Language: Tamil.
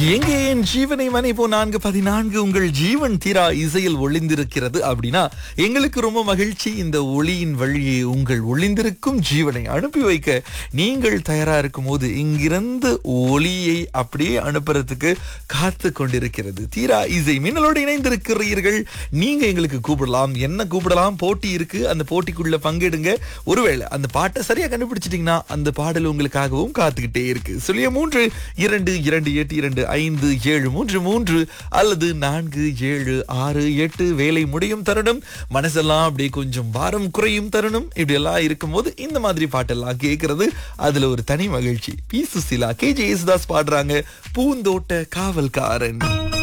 எங்கே என் ஜீவனை மனை போ நான்கு பதினான்கு உங்கள் ஜீவன் தீரா இசையில் ஒளிந்திருக்கிறது அப்படின்னா எங்களுக்கு ரொம்ப மகிழ்ச்சி இந்த ஒளியின் வழியே உங்கள் ஒளிந்திருக்கும் ஜீவனை அனுப்பி வைக்க நீங்கள் தயாரா இருக்கும் போது இங்கிருந்து ஒளியை அப்படியே அனுப்புறதுக்கு காத்து கொண்டிருக்கிறது தீரா இசை மின்னலோடு இணைந்திருக்கிறீர்கள் நீங்க எங்களுக்கு கூப்பிடலாம் என்ன கூப்பிடலாம் போட்டி இருக்கு அந்த போட்டிக்குள்ள பங்கெடுங்க ஒருவேளை அந்த பாட்டை சரியா கண்டுபிடிச்சிட்டீங்கன்னா அந்த பாடல் உங்களுக்காகவும் காத்துக்கிட்டே இருக்கு சொல்லிய மூன்று இரண்டு இரண்டு எட்டு இரண்டு ஐந்து ஏழு மூன்று மூன்று அல்லது நான்கு ஏழு ஆறு எட்டு வேலை முடியும் தருணம் மனசெல்லாம் அப்படியே கொஞ்சம் பாரம் குறையும் தருணம் இப்படி எல்லாம் இருக்கும்போது இந்த மாதிரி பாட்டெல்லாம் கேட்கறது அதுல ஒரு தனி மகிழ்ச்சி P Susheela K J Yesudas பாடுறாங்க பூந்தோட்ட காவல்காரன்